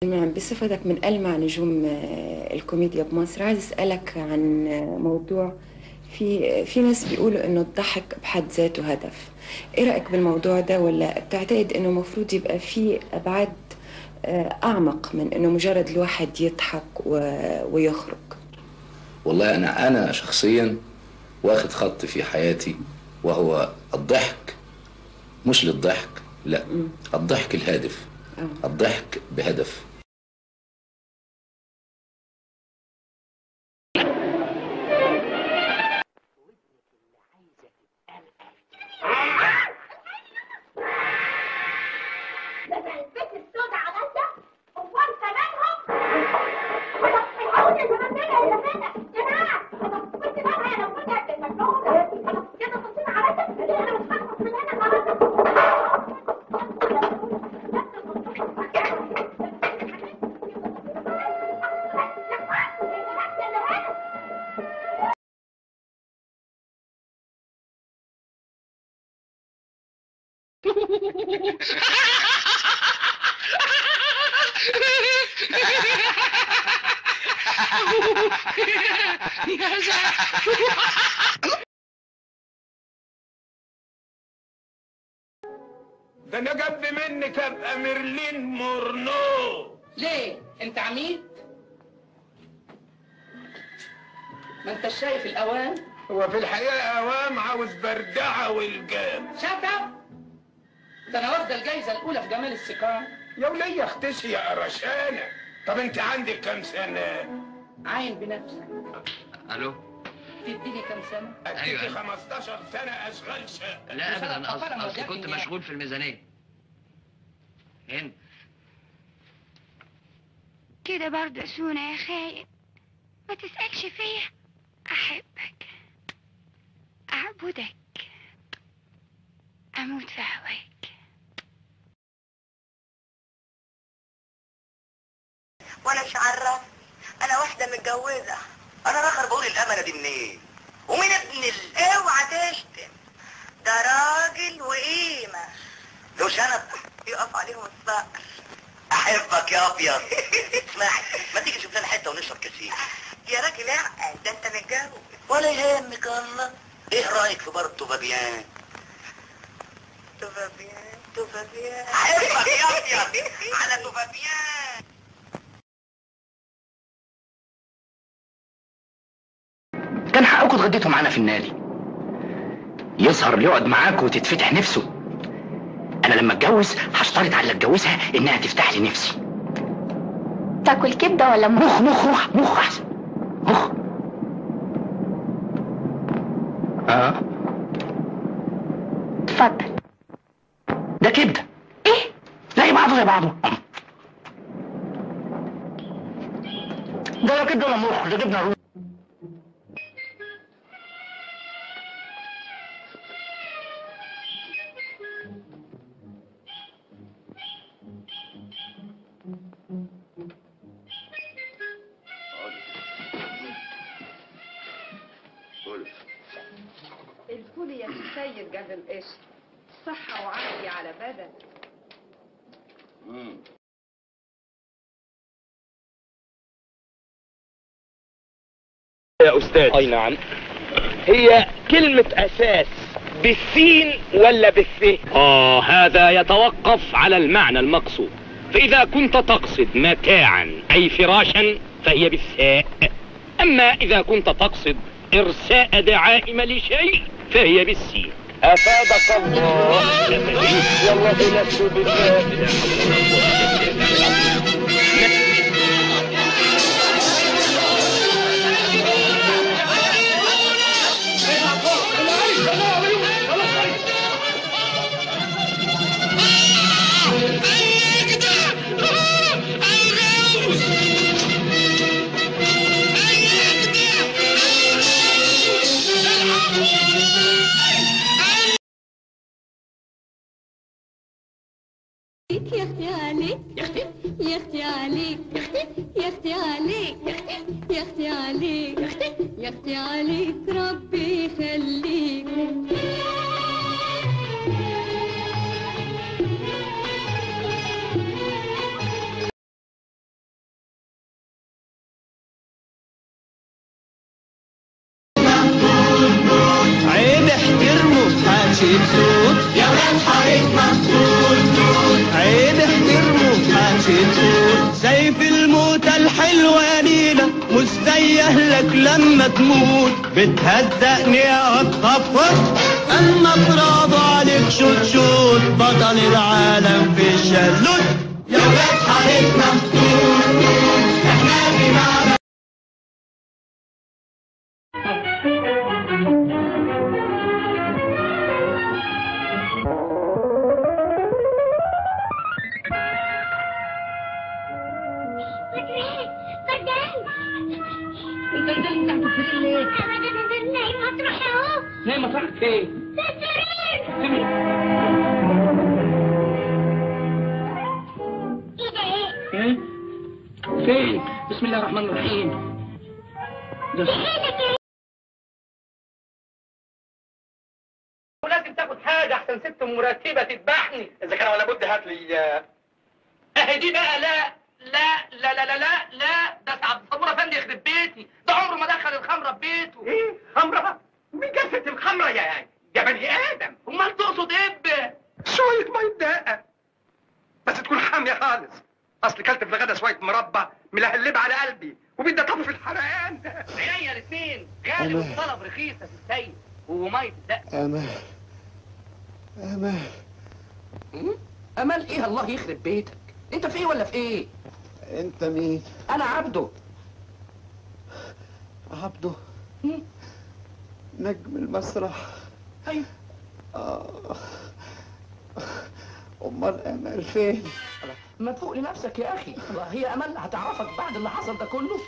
نعم بصفتك من ألمع نجوم آه، الكوميديا بمصر عايز أسألك عن آه، موضوع في في ناس بيقولوا إنه الضحك بحد ذاته هدف إيه رأيك بالموضوع ده ولا بتعتقد إنه المفروض يبقى في أبعاد آه، أعمق من إنه مجرد الواحد يضحك و- ويخرج والله انا انا شخصيا واخد خط في حياتي وهو الضحك مش للضحك لا الضحك الهادف آه. الضحك بهدف البيت السوداء عليا هو انت منهم؟ هتحاول يا جماعه كده يا جماعه جماعه كنت بقى انا كنت قد المجنونه كده بصينا عليا انا مش هخلص من هنا خلاص ده انا جنب منك ابقى ميرلين مورنو ليه؟ انت عميد؟ ما انت شايف الاوان؟ هو في الحقيقه اوام عاوز بردعه والجام شات اب ده انا واخده الجايزه الاولى في جمال السكان يا وليه اختشي يا قرشانه طب انت عندك كام سنه عاين بنفسك الو تديني كام سنه؟ اديكي أيوة. 15 سنه اشغال شقه لا بس أنا ابدا أفكر أصل, أما اصل كنت جاتني مشغول في الميزانيه هند كده برضه يا سونا يا خايب ما تسألش فيا أحبك أعبدك أموت في هواك وانا مش عرف انا واحده متجوزه انا راخر بقول الامانه دي منين ومين ابن ال اوعى تشتم ده راجل وقيمه لو شنب يقف عليهم الصقر احبك يا ابيض اسمعي ما تيجي نشوف لنا حته ونشرب كاسين يا راجل اعقل ده انت متجوز ولا يهمك الله ايه رايك في بار توبابيان توبابيان توبابيان احبك يا ابيض على توبابيان كان حقكم تغديتوا معانا في النادي يظهر اللي يقعد معاك وتتفتح نفسه انا لما اتجوز هشترط على اللي اتجوزها انها تفتح لي نفسي تاكل كبدة ولا مخ مخ مخ مخ احسن مخ اه اتفضل ده كبده ايه زي بعضه زي بعضه ده لا كبده ولا مخ ده جبنه رومي الفول يا سيد جنب القشر صحة وعافية على بدن يا أستاذ أي نعم هي كلمة أساس بالسين ولا بالث؟ آه هذا يتوقف على المعنى المقصود فإذا كنت تقصد متاعا أي فراشا فهي بالثاء أما إذا كنت تقصد إرساء دعائم لشيء فهي بالسين أفادك الله والله لست بالله لا حول ولا قوة إلا بالله يا اختي عليك يا اختي يا اختي عليك يا اختي عليك يا اختي عليك يا اختي عليك ربي يخليك هنشيل صوت يا ولاد حارتنا توت توت عيب احترموا هنشيل صوت سيف الموتى الحلوة يا نيلة مش زي اهلك لما تموت بتهزقني اتخفض اما برافو عليك شوت شوت بطل العالم في الشلوت يا ولاد حارتنا توت توت احنا في معبد انت نزلت تحت السرير ليه؟ ابدا نزلت نايم مطرح اهو نايم مطرحك فين؟ في السرير سيبني. ايه ده ايه؟ ايه؟ فين؟ بسم الله الرحمن الرحيم ده ايدك ايه؟ ولازم تاخد حاجة أحسن ست مرتبة تذبحني إذا كان ولا بد هات لي أهي دي بقى لا لا لا لا لا لا لا ده عبد الصبور أفندي يخرب بيتي ده عمره ما دخل الخمرة في بيته إيه؟ خمرة؟ مين جفت الخمرة يا يعني؟ يا بني آدم أمال تقصد إيه ب- شوية مية دقة بس تكون حامية خالص أصل كلت في الغدا شوية مربى ملهلبة على قلبي وبدي أطفي الحرقان ده عينيا الاثنين غالي والطلب رخيصة في السيد ومية الدق أمان أمان أمل إيه الله يخرب بيتك أنت في إيه ولا في إيه؟ أنت مين؟ أنا عبده عبده نجم المسرح أيوه آه. أمال أمل فين؟ ما تفوق لنفسك يا اخي الله هي امل هتعرفك بعد اللي حصل ده كله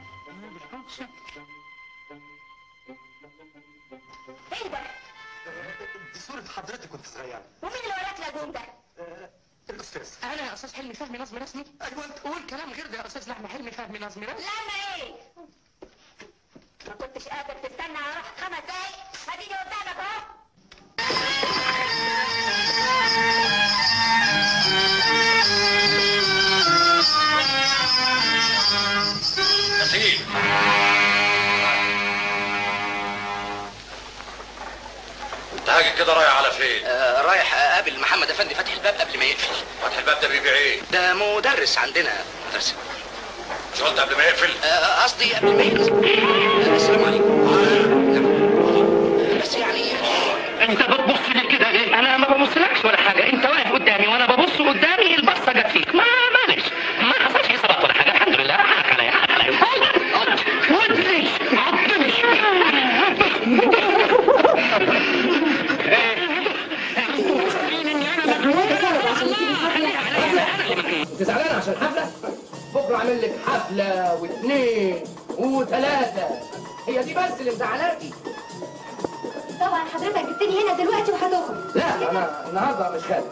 ايه ده؟ دي صورة حضرتك كنت صغيرة ومين اللي وراك لاجون ده؟ الأستاذ انا يا استاذ حلمي فهمي نظم رسمي ايوه انت قول كلام غير ده يا استاذ لحمي حلمي فهمي نظم رسمي لما ايه؟ ما كنتش قادر تستنى اروح خمس دقايق هتيجي قدامك اهو غسيل انت هاجي كده رايح على فين؟ آه رايح اقابل محمد افندي فتح الباب قبل ما يقفل فتح الباب ده بيبيع ايه؟ ده مدرس عندنا مدرس مش قلت قبل ما يقفل؟ آه، قصدي قبل ما يقفل آه، السلام عليكم بس يعني انت بتبص لي كده ليه؟ انا ما ببصلكش ولا حاجه انت واقف قدامي وانا ببص قدامي البصه جت فيك ما معلش ما حصلش حسابات ولا حاجه الحمد لله حقك عليا حقك عليا ودني عضني انت زعلان عشان حفله؟ بكره اعمل لك حفله واثنين وثلاثه هي دي بس اللي مزعلاكي طبعا حضرتك جبتني هنا دلوقتي وهتخرج لا انا النهارده مش خارج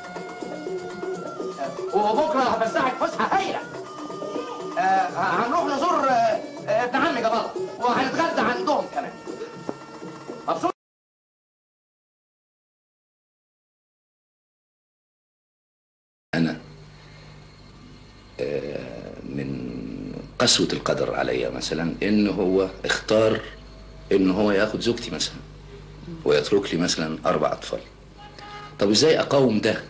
وبكره هفسحك فسحه هايله آه هنروح نزور آه، آه، ابن عمي جبار وهنتغدى عندهم كمان مبسوط أنا آه، من قسوة القدر عليا مثلا إن هو اختار إن هو ياخد زوجتي مثلا ويترك لي مثلا أربع أطفال طب إزاي أقاوم ده؟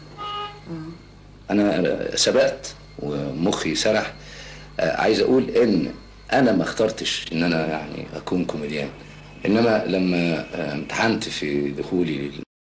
أنا سبقت ومخي سرح آه، عايز أقول إن أنا ما اخترتش إن أنا يعني أكون كوميديان إنما لما آه، امتحنت في دخولي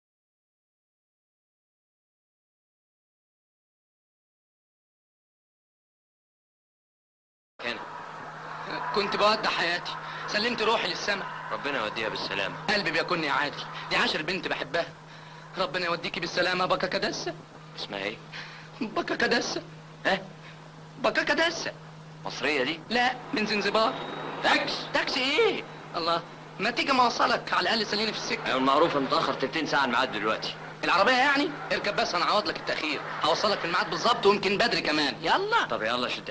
كنت بودع حياتي سلمت روحي للسماء ربنا يوديها بالسلامة قلبي بيكونني عادي دي عشر بنت بحبها ربنا يوديكي بالسلامة بكا كدسة اسمها ايه؟ بكا كدسة ها بكا كدسة مصرية دي؟ لا من زنزبار تاكس تاكسي ايه الله ما تيجي ما اوصلك على الاقل سليني في السكه ايوه المعروف متأخر تلتين ساعة الميعاد دلوقتي العربيه يعني اركب بس انا هعوض لك التاخير هوصلك في الميعاد بالظبط ويمكن بدري كمان يلا طب يلا شد